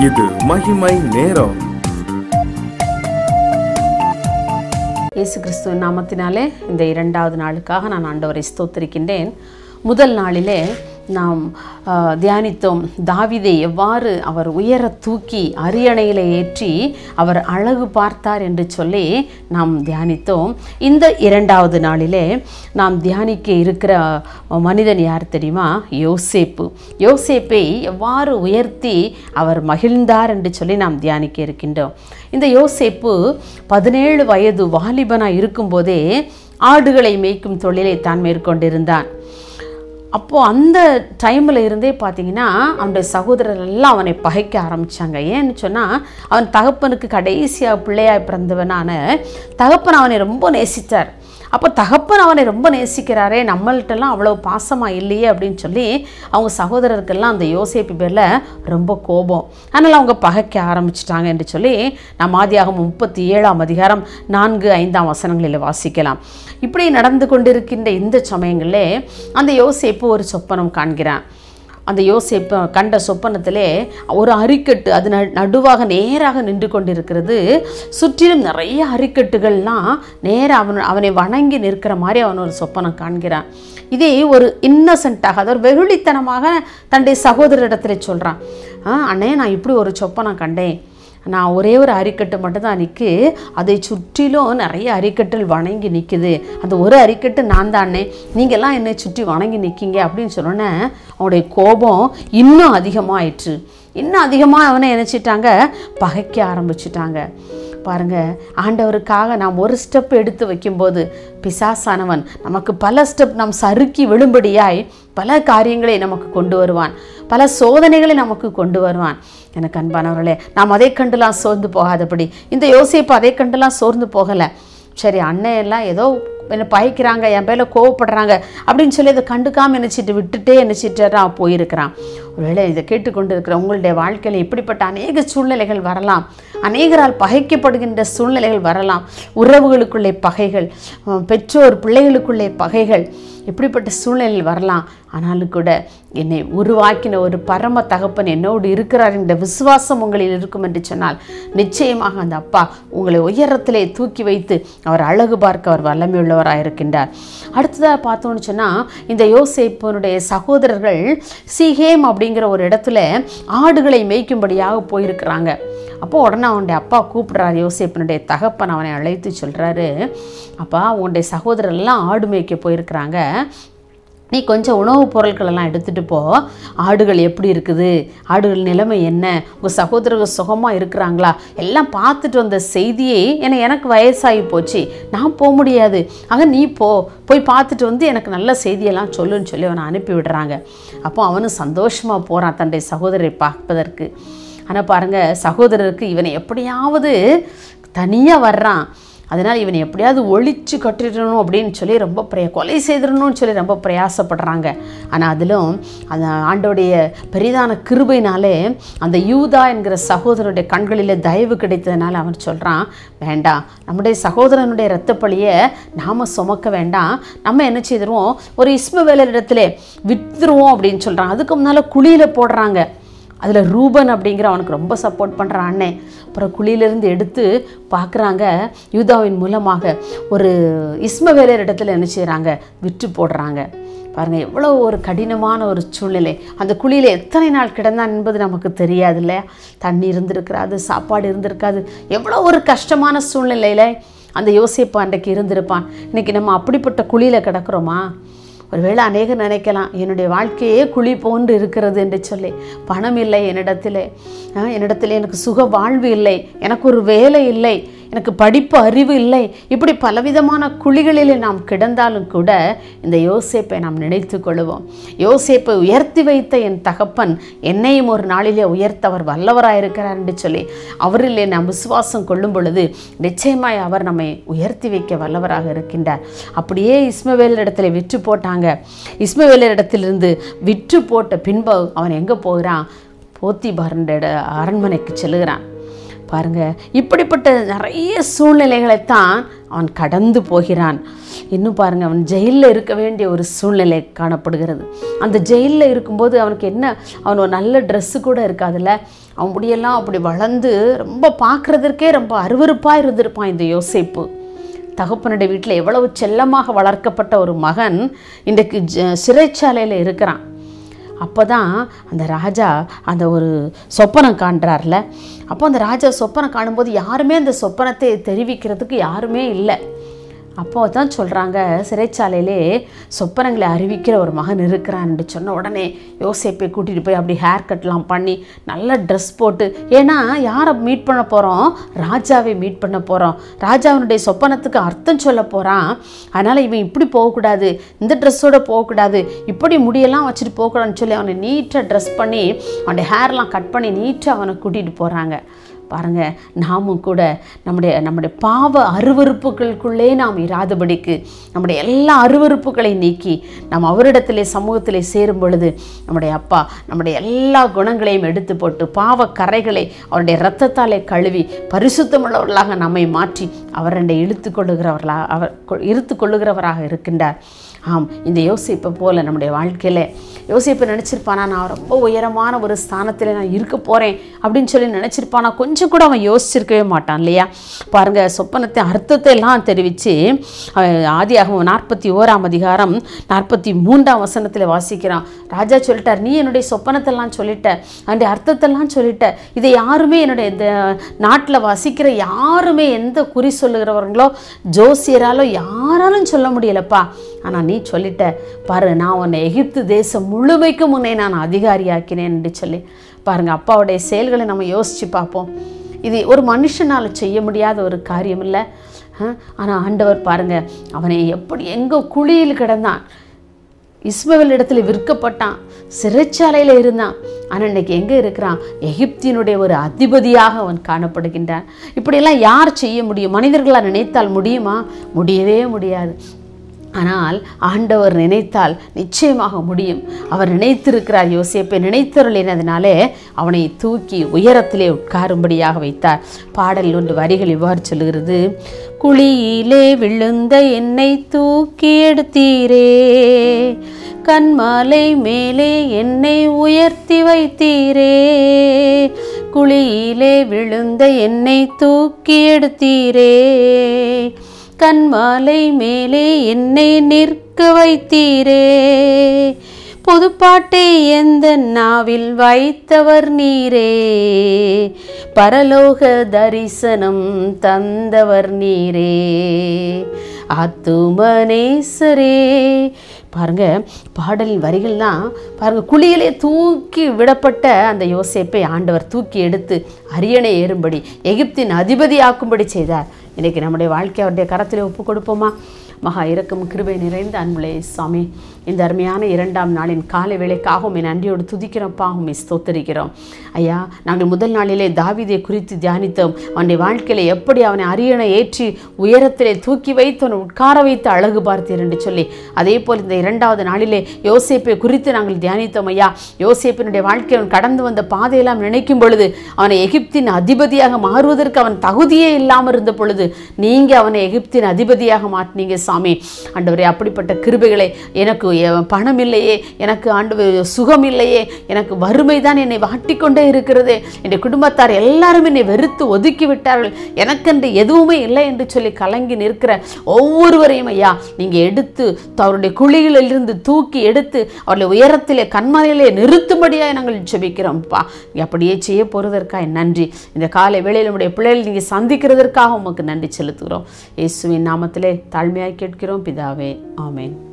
இது மகிமை நேரம் இயேசு கிறிஸ்துவ நாமத்தினாலே இந்த இரண்டாவது நாளுக்காக நான் ஆண்டவரை ஸ்தோத்திரிக்கின்றேன் முதல் நாளிலே நாம் ஆ, தியானித்தோம் தாவீதை எவ்வாறு அவர் உயர தூக்கி அரியணையில் ஏற்றி அவர் அழகு பார்த்தார் என்று சொல்லி நாம் தியானித்தோம் இந்த இரண்டாவது நாளிலே நாம் தியானிக்க இருக்கிற மனிதன் யார் தெரியுமா யோசேப்பு யோசேப்பை எவ்வாறு உயர்த்தி அவர் மகிழ்ந்தார் என்று சொல்லி நாம் தியானிக்க இருக்கின்றோம் இந்த யோசேப்பு பதினேழு வயது வாலிபனாக இருக்கும்போதே ஆடுகளை மேய்க்கும் தொழிலை தான் மேற்கொண்டிருந்தான் அப்போது அந்த டைமில் இருந்தே பார்த்தீங்கன்னா அவனுடைய சகோதரர் எல்லாம் அவனை பகைக்க ஆரம்பித்தாங்க ஏன்னு சொன்னால் அவன் தகப்பனுக்கு கடைசியாக பிள்ளையாய் பிறந்தவனான தகப்பன் அவனை ரொம்ப நேசித்தார் அப்போ தகப்பன் அவனை ரொம்ப நேசிக்கிறாரே நம்மள்ட்டெல்லாம் அவ்வளோ பாசமாக இல்லையே அப்படின்னு சொல்லி அவங்க சகோதரருக்கெல்லாம் அந்த யோசேப்பு பேரில் ரொம்ப கோபம் அதனால் அவங்க பகைக்க ஆரம்பிச்சிட்டாங்க என்று சொல்லி நம்ம ஆதியாகம் முப்பத்தி ஏழாம் அதிகாரம் நான்கு ஐந்தாம் வசனங்களில் வாசிக்கலாம் இப்படி நடந்து கொண்டிருக்கின்ற இந்த சமயங்களிலே அந்த யோசேப்பு ஒரு சொப்பனம் காண்கிறான் அந்த யோசேப்பு கண்ட சொப்பனத்திலே ஒரு அரிக்கட்டு அது ந நடுவாக நேராக நின்று கொண்டிருக்கிறது சுற்றிலும் நிறைய அரிக்கட்டுகள்லாம் நேராக அவன் அவனை வணங்கி நிற்கிற மாதிரி அவன் ஒரு சொப்பனம் காண்கிறான் இதே ஒரு இன்னசென்ட்டாக அதாவது வெகுளித்தனமாக தன்னுடைய சகோதரிடத்தில் சொல்கிறான் ஆ அண்ணே நான் இப்படி ஒரு சொப்பனம் கண்டேன் நான் ஒரே ஒரு அரிக்கட்டு மட்டும்தான் நிற்கு அதை சுற்றிலும் நிறைய அரிக்கட்டுகள் வணங்கி நிற்குது அந்த ஒரு அரிக்கட்டு நான் தானே நீங்கள்லாம் என்னை சுற்றி வணங்கி நிற்கீங்க அப்படின்னு சொன்னோன்னே அவனுடைய கோபம் இன்னும் அதிகமாயிற்று இன்னும் அதிகமாக அவனை நினச்சிட்டாங்க பகைக்க ஆரம்பிச்சிட்டாங்க பாருங்க ஆண்டவருக்காக நாம் ஒரு ஸ்டெப் எடுத்து வைக்கும்போது பிசாசானவன் நமக்கு பல ஸ்டெப் நாம் சறுக்கி விழும்படியாய் பல காரியங்களை நமக்கு கொண்டு வருவான் பல சோதனைகளை நமக்கு கொண்டு வருவான் எனக்கு அன்பானவர்களே நாம் அதை கண்டுலாம் சோர்ந்து போகாதபடி இந்த யோசிப்பு அதை கண்டுலாம் சோர்ந்து போகலை சரி அண்ணன் எல்லாம் ஏதோ என்னை பயக்கிறாங்க என் பேரில் கோவப்படுறாங்க அப்படின்னு சொல்லி இதை கண்டுக்காமல் நினச்சிட்டு விட்டுட்டே நினச்சிட்டு நான் போயிருக்கிறான் ஒருவேளை இதை கேட்டுக்கொண்டு இருக்கிற உங்களுடைய வாழ்க்கையில் இப்படிப்பட்ட அநேக சூழ்நிலைகள் வரலாம் அநேகரால் பகைக்கப்படுகின்ற சூழ்நிலைகள் வரலாம் உறவுகளுக்குள்ளே பகைகள் அஹ் பெற்றோர் பிள்ளைகளுக்குள்ளே பகைகள் இப்படிப்பட்ட சூழ்நிலையில் வரலாம் ஆனாலும் கூட என்னை உருவாக்கின ஒரு பரம தகப்பன் என்னோடு இருக்கிறார் என்ற விசுவாசம் உங்களில் இருக்கும் என்று சொன்னால் நிச்சயமாக அந்த அப்பா உங்களை உயரத்திலே தூக்கி வைத்து அவர் அழகு பார்க்க அவர் வல்லமையுள்ளவராக இருக்கின்றார் அடுத்ததாக பார்த்தோன்னு சொன்னால் இந்த யோசேப்பனுடைய சகோதரர்கள் சீஹேம் அப்படிங்கிற ஒரு இடத்துல ஆடுகளை மேய்க்கும்படியாக போயிருக்கிறாங்க அப்போ உடனே அவனுடைய அப்பா கூப்பிடுறாரு யோசேப்பனுடைய தகப்பன் அவனை அழைத்து சொல்கிறாரு அப்பா உன்னுடைய சகோதரர் எல்லாம் ஆடு மேய்க்க போயிருக்கிறாங்க நீ கொஞ்சம் உணவுப் பொருட்கள் எல்லாம் எடுத்துகிட்டு போ ஆடுகள் எப்படி இருக்குது ஆடுகள் நிலைமை என்ன உங்கள் சகோதரர்கள் சுகமாக இருக்கிறாங்களா எல்லாம் பார்த்துட்டு வந்த செய்தியே ஏன்னா எனக்கு வயசாகி போச்சு நான் போக முடியாது ஆக நீ போ போய் பார்த்துட்டு வந்து எனக்கு நல்ல செய்தியெல்லாம் சொல்லுன்னு சொல்லி அவனை அனுப்பி விடுறாங்க அப்போ அவனும் சந்தோஷமாக போகிறான் தன்னுடைய சகோதரரை பார்ப்பதற்கு ஆனால் பாருங்கள் சகோதரருக்கு இவனை எப்படியாவது தனியாக வர்றான் அதனால் இவனை எப்படியாவது ஒழிச்சு கட்டிடணும் அப்படின்னு சொல்லி ரொம்ப பிரய கொலை செய்திடணும்னு சொல்லி ரொம்ப பிரயாசப்படுறாங்க ஆனால் அதிலும் அந்த ஆண்டோடைய பெரிதான கிருபைனாலே அந்த யூதா என்கிற சகோதரனுடைய கண்களில் தயவு கிடைத்ததுனால அவன் சொல்கிறான் வேண்டாம் நம்முடைய சகோதரனுடைய இரத்தப்பழியை நாம் சுமக்க வேண்டாம் நம்ம என்ன செய்திருவோம் ஒரு இஸ்மவேலரிடத்துல விற்றுருவோம் அப்படின்னு சொல்கிறான் அதுக்கு முன்னால் குழியில் போடுறாங்க அதில் ரூபன் அப்படிங்கிற அவனுக்கு ரொம்ப சப்போர்ட் பண்ணுறான் அண்ணன் அப்புறம் குழியிலேருந்து எடுத்து பார்க்குறாங்க யூதாவின் மூலமாக ஒரு இஸ்மவேலர் இடத்துல என்ன செய்கிறாங்க விற்று போடுறாங்க பாருங்கள் எவ்வளோ ஒரு கடினமான ஒரு சூழ்நிலை அந்த குழியில் எத்தனை நாள் கிடந்தான் என்பது நமக்கு தெரியாது இல்லையா தண்ணி இருந்திருக்கிறாது சாப்பாடு இருந்திருக்காது எவ்வளோ ஒரு கஷ்டமான சூழ்நிலையில் அந்த யோசிப்பு அன்றைக்கு இருந்திருப்பான் இன்றைக்கி நம்ம அப்படிப்பட்ட குழியில் கிடக்கிறோமா ஒருவேளை அநேகர் நினைக்கலாம் என்னுடைய வாழ்க்கையே குழி போன்று இருக்கிறது என்று சொல்லி பணம் இல்லை என்னிடத்திலே ஆ, என்னிடத்திலே எனக்கு சுக வாழ்வு இல்லை எனக்கு ஒரு வேலை இல்லை எனக்கு படிப்பு அறிவு இல்லை இப்படி பலவிதமான குழிகளிலே நாம் கிடந்தாலும் கூட இந்த யோசேப்பை நாம் நினைத்து கொள்வோம் யோசேப்பை உயர்த்தி வைத்த என் தகப்பன் என்னையும் ஒரு நாளிலே உயர்த்தவர் வல்லவராயிருக்கிறார் என்று சொல்லி அவரிலே நாம் விசுவாசம் கொள்ளும் பொழுது நிச்சயமாய் அவர் நம்மை உயர்த்தி வைக்க வல்லவராக இருக்கின்றார் அப்படியே இஸ்மவேல் இடத்துல விற்று போட்டாங்க இஸ்மவேல் இடத்திலிருந்து விற்று போட்ட பின்பு அவன் எங்கே போகிறான் போத்திபாரண்ட அரண்மனைக்கு செல்லுகிறான் பாருங்க இப்படிப்பட்ட நிறைய சூழ்நிலைகளைத்தான் அவன் கடந்து போகிறான் இன்னும் பாருங்க அவன் ஜெயிலில் இருக்க வேண்டிய ஒரு சூழ்நிலை காணப்படுகிறது அந்த ஜெயிலில் இருக்கும்போது அவனுக்கு என்ன அவன் ஒரு நல்ல ட்ரெஸ்ஸு கூட இருக்காதுல்ல அவன் முடியெல்லாம் அப்படி வளர்ந்து ரொம்ப பார்க்குறதற்கே ரொம்ப அருவருப்பாக இருந்திருப்பான் இந்த யோசேப்பு தகப்பனுடைய வீட்டில் எவ்வளவு செல்லமாக வளர்க்கப்பட்ட ஒரு மகன் இன்றைக்கு ஜ- சிறைச்சாலையில் இருக்கிறான் அப்போ தான் அந்த ராஜா அந்த ஒரு சொப்பனம் காண்றார்ல அப்போ அந்த ராஜா சொப்பனம் காணும்போது யாருமே அந்த சொப்பனத்தை தெரிவிக்கிறதுக்கு யாருமே இல்லை அப்போ தான் சொல்கிறாங்க சிறைச்சாலையிலே சொப்பனங்களை அறிவிக்கிற ஒரு மகன் இருக்கிறான்னு சொன்ன உடனே யோசேப்பை கூட்டிகிட்டு போய் அப்படி ஹேர் கட்லாம் பண்ணி நல்ல ட்ரெஸ் போட்டு ஏன்னா யாரை மீட் பண்ண போகிறோம் ராஜாவை மீட் பண்ண போகிறோம் ராஜாவினுடைய சொப்பனத்துக்கு அர்த்தம் சொல்ல போகிறான் அதனால் இவன் இப்படி போகக்கூடாது இந்த ட்ரெஸ்ஸோட போகக்கூடாது இப்படி முடியெல்லாம் வச்சுட்டு போகக்கூடாதுன்னு சொல்லி அவனை நீட்டாக ட்ரெஸ் பண்ணி அவனுடைய ஹேர்லாம் கட் பண்ணி நீட்டாக அவனை கூட்டிகிட்டு போகிறாங்க பாருங்க நாமும் கூட நம்முடைய நம்முடைய பாவ அருவருப்புகளுக்குள்ளே நாம் இராதபடிக்கு நம்முடைய எல்லா அருவருப்புகளையும் நீக்கி நாம் அவரிடத்திலே சமூகத்திலே சேரும் பொழுது நம்முடைய அப்பா நம்முடைய எல்லா குணங்களையும் எடுத்து போட்டு பாவ கரைகளை அவருடைய இரத்தத்தாலே கழுவி பரிசுத்தமுள்ளவர்களாக நம்மை மாற்றி அவரண்டை இழுத்து கொள்ளுகிறவர்களாக அவர் கொ- இழுத்து கொள்ளுகிறவராக இருக்கின்றார் ஆம் இந்த யோசிப்பை போல நம்முடைய வாழ்க்கையில் யோசிப்பை நினச்சிருப்பானா நான் ரொம்ப உயரமான ஒரு ஸ்தானத்தில் நான் இருக்க போகிறேன் அப்படின்னு சொல்லி நினச்சிருப்பானா கொஞ்சம் கூட அவன் யோசிச்சிருக்கவே மாட்டான் இல்லையா பாருங்க சொப்பனத்தை அர்த்தத்தை எல்லாம் தெரிவித்து ஆதியாகவும் நாற்பத்தி ஓராம் அதிகாரம் நாற்பத்தி மூன்றாம் வசனத்தில் வாசிக்கிறான் ராஜா சொல்லிட்டார் நீ என்னுடைய சொப்பனத்தெல்லாம் சொல்லிட்ட அதனுடைய அர்த்தத்தெல்லாம் சொல்லிட்ட இதை யாருமே என்னுடைய இந்த நாட்டில் வசிக்கிற யாருமே எந்த குறி சொல்லுகிறவங்களோ ஜோசியராலோ யாராலும் சொல்ல முடியலப்பா ஆனால் நீ சொல்லிட்ட பாரு நான் உன்னை எகிப்து தேசம் முழுமைக்கும் உன்னை நான் அதிகாரியாக்கினேன் என்று சொல்லி பாருங்க அப்பாவுடைய செயல்களை நம்ம யோசித்து பார்ப்போம் இது ஒரு மனுஷனால் செய்ய முடியாத ஒரு காரியம் இல்லை ஆனால் ஆண்டவர் பாருங்க அவனை எப்படி எங்கோ குழியில் கிடந்தான் இஸ்மவேல் இடத்துல விற்கப்பட்டான் சிறைச்சாலையில் இருந்தான் ஆனால் இன்னைக்கு எங்கே இருக்கிறான் எகிப்தினுடைய ஒரு அதிபதியாக அவன் காணப்படுகின்றான் இப்படியெல்லாம் யார் செய்ய முடியும் மனிதர்களால் நினைத்தால் முடியுமா முடியவே முடியாது ஆனால் ஆண்டவர் நினைத்தால் நிச்சயமாக முடியும் அவர் நினைத்திருக்கிறார் யோசேப்பை நினைத்தருளினதினாலே அவனை தூக்கி உயரத்திலே உட்காரும்படியாக வைத்தார் பாடல் ஒன்று வரிகள் இவ்வாறு சொல்லுகிறது குழியிலே விழுந்த என்னை தூக்கி எடுத்தீரே கண்மாலை மேலே என்னை உயர்த்தி வைத்தீரே குழியிலே விழுந்த என்னை தூக்கி எடுத்தீரே கண்மாலை மேலே என்னை நிற்க வைத்தீரே புதுப்பாட்டை எந்த நாவில் வைத்தவர் நீரே பரலோக தரிசனம் தந்தவர் நீரே ஆத்துமனேசரே பாருங்க பாடலின் வரிகள்லாம் பாருங்க குழியிலே தூக்கி விடப்பட்ட அந்த யோசேப்பை ஆண்டவர் தூக்கி எடுத்து அரியணை ஏறும்படி எகிப்தின் அதிபதி ஆக்கும்படி செய்தார் இன்னைக்கு நம்முடைய வாழ்க்கை அவருடைய கரத்தில் ஒப்பு கொடுப்போமா மகா இரக்கம் கிருபை நிறைந்த அன்புலே சாமி இந்த அருமையான இரண்டாம் நாளின் காலை வேளைக்காக உம்மை நன்றியோடு துதிக்கிறோம்ப்பா உண்மை ஸ்தோத்தரிக்கிறோம் ஐயா நாங்கள் முதல் நாளிலே தாவீதை குறித்து தியானித்தோம் அவனுடைய வாழ்க்கையில எப்படி அவனை அரியணை ஏற்றி உயரத்திலே தூக்கி வைத்து அவனை உட்கார வைத்து அழகு பார்த்தீர் என்று சொல்லி அதே போல் இந்த இரண்டாவது நாளிலே யோசேப்பை குறித்து நாங்கள் தியானித்தோம் ஐயா யோசேப்பினுடைய வாழ்க்கை அவன் கடந்து வந்த பாதையெல்லாம் நினைக்கும் பொழுது அவனை எகிப்தின் அதிபதியாக மாறுவதற்கு அவன் தகுதியே இல்லாமல் இருந்த பொழுது நீங்க அவனை எகிப்தின் அதிபதியாக மாற்றினீங்க சாமி ஆண்டவரே அப்படிப்பட்ட கிருபைகளை எனக்கு எ- பணம் இல்லையே எனக்கு ஆண்டு சுகம் இல்லையே எனக்கு வறுமை தான் என்னை வாட்டிக்கொண்டே இருக்கிறது என்னுடைய குடும்பத்தார் எல்லாரும் என்னை வெறுத்து ஒதுக்கி விட்டார்கள் எனக்கென்று எதுவுமே இல்லை என்று சொல்லி கலங்கி நிற்கிற ஒவ்வொருவரையும் ஐயா நீங்க எடுத்து அவருடைய குழிகளிலிருந்து தூக்கி எடுத்து அவருடைய உயரத்திலே கண்மலையிலே நிறுத்தும்படியாக நாங்கள் ஜெபிக்கிறோம்ப்பா நீங்க அப்படியே செய்ய போறதற்காக நன்றி இந்த காலை வேளையில் நம்முடைய பிள்ளைகள் நீங்க சந்திக்கிறதற்காக உமக்கு நன்றி செலுத்துகிறோம் இயேசுவின் நாமத்திலே தாழ்மையாய் கேட்கிறோம் பிதாவே ஆமென்